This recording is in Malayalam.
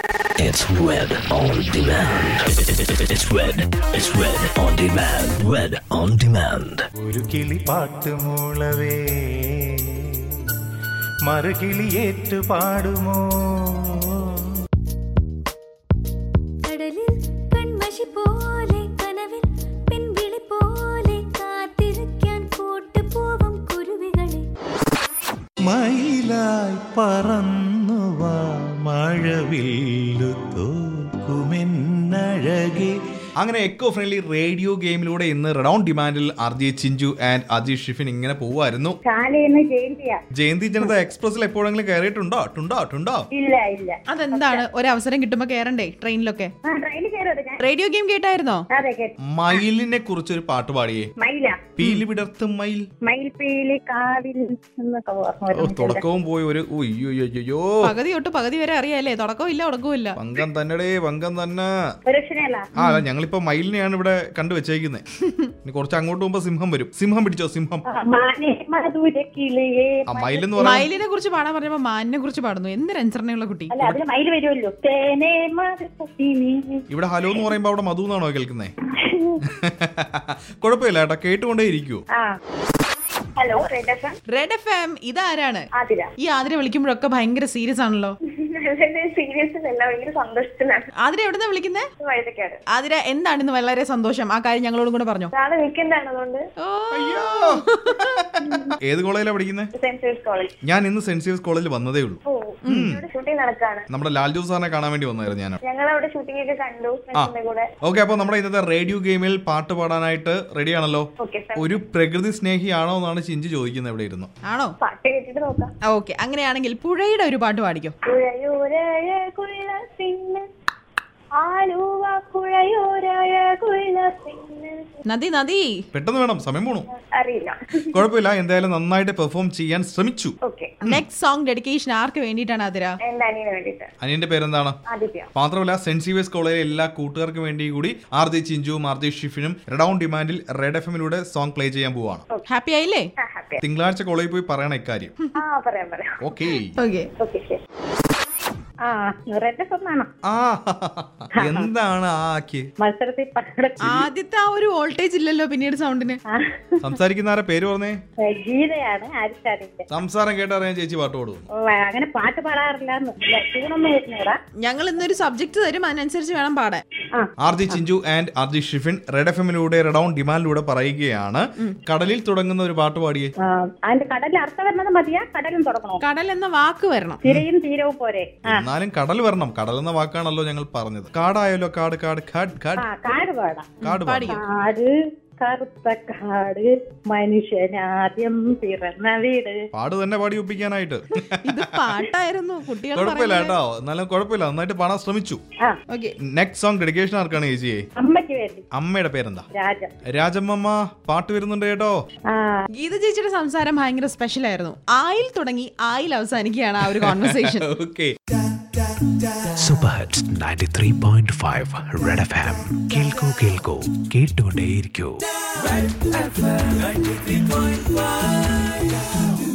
It's Red on Demand. It's Red. It's Red on Demand. Red on Demand. ഒരു കിളി പാട്ടുമൂളവേ മറുകിളിയേറ്റു പാടുമോ കടലിൽ കൺമഷി പോലെ കനവിൽ പിൻവിളി പോലെ കാത്തിരിക്കാൻ കൂട്ടുപോവും കുരുവികളെ മയിലായി പറന്നുവാ മഴവില്ലു തോൽക്കുമെന്നഴകെ അങ്ങനെ എക്കോ ഫ്രണ്ട്ലി റേഡിയോ ഗെയിമിലൂടെ ഇന്ന് റെഡോൺ ഡിമാൻഡിൽ R J Chinchu and Ajeesh Shifin ഇങ്ങനെ പോവായിരുന്നു കാലേന്ന് ജയന്തിയാ ജയന്തി ജനത എക്സ്പ്രസിൽ എപ്പോഴെങ്കിലും കയറിയിട്ടുണ്ടോ ടുണ്ടോ ടുണ്ടോ ഇല്ല ഇല്ല അതെന്താണ് ഒരവസരം കിട്ടുമ്പോ കേറണ്ടേ ട്രെയിനിലൊക്കെ ആ ട്രെയിനിൽ കയറുന്നത് ഞാൻ റേഡിയോ ഗെയിം കേട്ടായിരുന്നോ അതെ കേട്ടു മയിലിനെ കുറിച്ചൊരു പാട്ട് പാടിയേ മയില പീലി വിടർത്തും മയിൽ മയിൽപ്പീലി കാവിൽ എന്നൊക്കെ ഓർമ്മ ഓ വരുന്നുണ്ട്. തുടക്കവും പോയി ഒരു ഉയ്യോയ്യോ പകുതി തൊട്ട് പകുതി വരെ അറിയാലേ തുടക്കവും ഇല്ല ഉടക്കവും ഇല്ല പങ്കം തന്നെടേ പങ്കം തന്നെ സുരക്ഷനല്ല ആ അല്ല ഞങ്ങളിപ്പോ മയിലിനെയാണ് ഇവിടെ കണ്ടു വെച്ചേക്കുന്നത് ഇനി കുറച്ച് അങ്ങോട്ട് പോകുമ്പോ സിംഹം വരും സിംഹം പിടിച്ചോ സിംഹം മാനേ മധുര കിളിയേ ആ മയിലെന്ന് പറയാൻ മയിലിനെ കുറിച്ച് പാടാൻ പറഞ്ഞപ്പോ മാനിനെ കുറിച്ച് പാടുന്നു എന്തൊരു അനുസരണയുള്ള കുട്ടി അല്ല അതിന് മയിൽ വരുമല്ലോ തേനേ മധുരക്കിളി. ഇവിടെ ഹലോ എന്ന് പറയുമ്പോ അവിടെ മധു എന്നാണോ കേൾക്കുന്നേ കുഴപ്പമില്ല ഏട്ടാ കേട്ടുകൊണ്ടേ ഇരിക്കൂ ആ hello Red FM Red F M ഇതാരാണ് ആതിര ഈ ആതിര വിളിക്കുമ്പോഴൊക്കെ ഭയങ്കര സീരിയസ് ആണല്ലോ സീരിയസ് അല്ല ഭയങ്കര സന്തോഷത്തിലാണ് ആതിര എവിടുന്ന വിളിക്കുന്നേ വഴുതക്കാട് ആതിര എന്താണ് ഇന്ന് വളരെ സന്തോഷം ആ കാര്യം ഞങ്ങളോടും കൂടെ പറഞ്ഞോ നാളെ വീക്കെൻഡ് ആണ് അതുകൊണ്ട് ഓ അയ്യോ ഏത് കോളേജിലാണ് പഠിക്കുന്നത് സെന്റ് ജോർജ് കോളേജ് ഞാൻ ഇന്ന് സെന്റ് സേവ്സ് കോളേജിൽ വന്നതേ ഉള്ളൂ ഓ ഇവിടെ ഷൂട്ടിംഗ് നടക്കാണ് നമ്മുടെ ലാൽ ജോസ് സാറിനെ കാണാൻ വേണ്ടി വന്നായിരുന്നു ഞാൻ ഞങ്ങൾ അവിടെ ഷൂട്ടിംഗ് ഒക്കെ കണ്ടു ഫ്രണ്ട്സിന്റെ കൂടെ ഓക്കെ അപ്പൊ നമ്മുടെ ഇന്നത്തെ റേഡിയോ ഗെയിമിൽ പാട്ട് പാടാനായിട്ട് റെഡി ആണല്ലോ ഓക്കെ സാർ ഒരു പ്രകൃതി സ്നേഹിയാണോ എന്നാണ് ചിഞ്ചു ചോദിക്കുന്നത് ഇവിടെ ഇരുന്നു ആണോ പാട്ട് കേട്ടിട്ട് നോക്കാം ഓക്കെ അങ്ങനെയാണെങ്കിൽ പുഴയുടെ ഒരു പാട്ട് പാടിക്കോ പുഴയോരഴകുള്ള പിന്നെ ആലുവ പുഴയോരഴകുള്ള പിന്നെ നദി നദി പെട്ടെന്ന് വേണം സമയം പോണു അറിയില്ല കുഴപ്പമില്ല എന്തായാലും നന്നായിട്ട് പെർഫോം ചെയ്യാൻ ശ്രമിച്ചു ഓക്കെ നെക്സ്റ്റ് സോങ് ഡെഡിക്കേഷൻ ആർക്ക് വേണ്ടിയിട്ടാണ് ആതിര എന്റെ അനിയന് വേണ്ടിട്ട് അനിയന്റെ പേരെന്താണ് ആദിത്യ മാത്രമല്ല സെന്റ് സീവിയസ് കോളേജിലെ എല്ലാ കൂട്ടുകാർക്കും വേണ്ടി കൂടി ആർ ജെ ചിഞ്ചുവും ആർ ജെ ഷിഫിനും റെഡൌൺ ഡിമാൻഡിൽ റെഡ് എഫ് എമ്മിലൂടെ സോങ് പ്ലേ ചെയ്യാൻ പോവാണ് ഹാപ്പി ആയില്ലേ ആ ഹാപ്പി തിങ്കളാഴ്ച കോളേജിൽ പോയി പറയണം ഇക്കാര്യം ആ പറയാം പറയാം ഓക്കെ ഓക്കെ ഓക്കെ ശരി ആ റെഡ് ഒന്നാണ് ആ എന്താണ് ആ ആക്കി മത്സരത്തിൽ പങ്കെടുത്ത ആദ്യത്തെ ആ ഒരു വോൾട്ടേജ് ഇല്ലല്ലോ പിന്നീട് സൗണ്ടിന് ആ, സംസാരിക്കുന്ന ആരെ പേര് പറഞ്ഞേ ഗീതയാണ് ആരിച്ചാടിന്റെ സംസാരം കേട്ടറിയാൻ ചേച്ചി പാട്ട് പാടും അങ്ങനെ പാട്ട് പാടാറില്ല ട്യൂണൊന്നും വരുന്നേടാ ഞങ്ങൾ ഇന്നൊരു സബ്ജക്ട് തരും അതിനനുസരിച്ച് വേണം പാടാൻ ആ R J Chinchu and R J Shifin Red F എമ്മിലൂടെ റെഡൌൺ ഡിമാൻഡിലൂടെ പറയുകയാണ് കടലിൽ തുടങ്ങുന്ന ഒരു പാട്ട് പാടിയേ ആ, അതിന്റെ കടലിൽ അർത്ഥം വരുന്നത് മതിയാ കടലും തുടങ്ങണോ കടൽ എന്ന വാക്ക് വരണം തിരയും തീരവും പോരെ ആ എന്നാലും കടൽ വരണം കടൽ എന്ന വാക്കാണല്ലോ ഞങ്ങൾ പറഞ്ഞത് കാടായാലോ കാട് കാട് കാട് കാട് ആ കാട് പാടാം കാട് പാടി പാടിക്കോ കാട് കറുത്ത കാട് മനുഷ്യനാദ്യം പിറന്ന വീട് പാട് തന്നെ പാടി ഒപ്പിക്കാനായിട്ട് ഇത് പാട്ടായിരുന്നു കുട്ടികൾ കുഴപ്പമില്ല കേട്ടോ എന്നാലും കുഴപ്പമില്ല നന്നായിട്ട് പാടാൻ ശ്രമിച്ചു ആ ഓക്കെ നെക്സ്റ്റ് സോങ് ഡെഡിക്കേഷൻ ആർക്കാണ് ചേച്ചിയെ അമ്മയ്ക്ക് വേണ്ടി അമ്മയുടെ പേരെന്താ രാജ രാജമ്മ പാട്ട് വരുന്നുണ്ട് കേട്ടോ ആ ഗീത ചേച്ചിയുടെ സംസാരം ഭയങ്കര സ്പെഷ്യൽ ആയിരുന്നു ആയിൽ തുടങ്ങി ആയിൽ അവസാനിക്കുകയാണ് ആ ഒരു conversation okay Super Hits 93.5 Red FM. കേൾക്കൂ കേൾക്കൂ കേട്ടുകൊണ്ടേയിരിക്കൂ